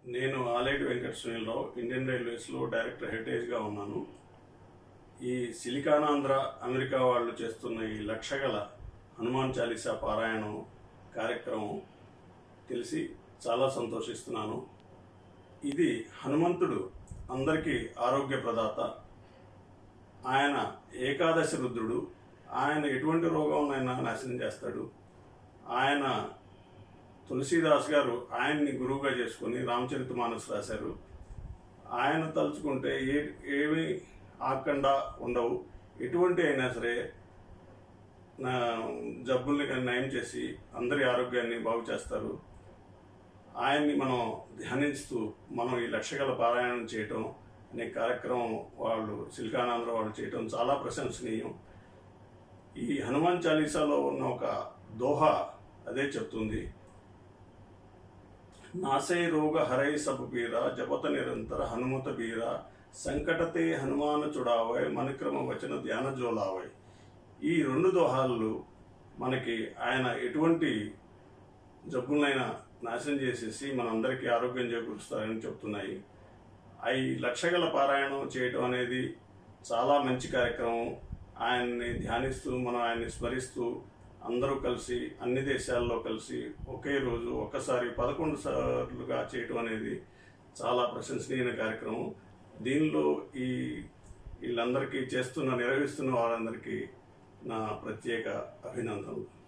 నేను ఆలేటి వెంకట సునీలరావు ఇండియన్ రైల్వేస్లో డైరెక్టర్ హెరిటేజ్గా ఉన్నాను ఈ సిలికానాంధ్ర అమెరికా వాళ్ళు చేస్తున్న ఈ లక్షగల హనుమాన్ చాలీసా పారాయణం కార్యక్రమం తెలిసి చాలా సంతోషిస్తున్నాను ఇది హనుమంతుడు అందరికీ ఆరోగ్య ప్రదాత ఆయన ఏకాదశి రుద్రుడు ఆయన ఎటువంటి రోగంనైనా నాశనం చేస్తాడు ఆయన తులసీదాస్ గారు ఆయన్ని గురువుగా చేసుకొని రామచరిత మానస్ రాశారు ఆయన తలుచుకుంటే ఏ ఏమి ఆకుండా ఉండవు ఎటువంటి అయినా సరే నా జబ్బుల్ని కానీ నయం చేసి అందరి ఆరోగ్యాన్ని బాగు చేస్తారు ఆయన్ని మనం ధ్యానిస్తూ మనం ఈ లక్షగల పారాయణం చేయటం అనే కార్యక్రమం వాళ్ళు సిలికానాంధ్ర వాళ్ళు చేయటం చాలా ప్రశంసనీయం ఈ హనుమాన్ చాలీసాలో ఉన్న ఒక దోహ అదే చెప్తుంది నాసై రోగ హరై సబు పీర జపత నిరంతర హనుమత బీర సంకటతే హనుమాన చుడావై మణిక్రమ వచన ధ్యాన జోలావై ఈ రెండు దోహాలు మనకి ఆయన ఎటువంటి జబ్బులైనా నాశనం చేసేసి మనందరికీ ఆరోగ్యం చేకూరుస్తారని చెప్తున్నాయి అవి లక్షగల పారాయణం చేయటం అనేది చాలా మంచి కార్యక్రమం ఆయన్ని ధ్యానిస్తూ మనం ఆయన్ని స్మరిస్తూ అందరూ కలిసి అన్ని దేశాల్లో కలిసి ఒకే రోజు ఒక్కసారి పదకొండు సార్లుగా చేయటం అనేది చాలా ప్రశంసనీయమైన కార్యక్రమం దీనిలో ఈ వీళ్ళందరికీ చేస్తున్న నిర్వహిస్తున్న వారందరికీ నా ప్రత్యేక అభినందనలు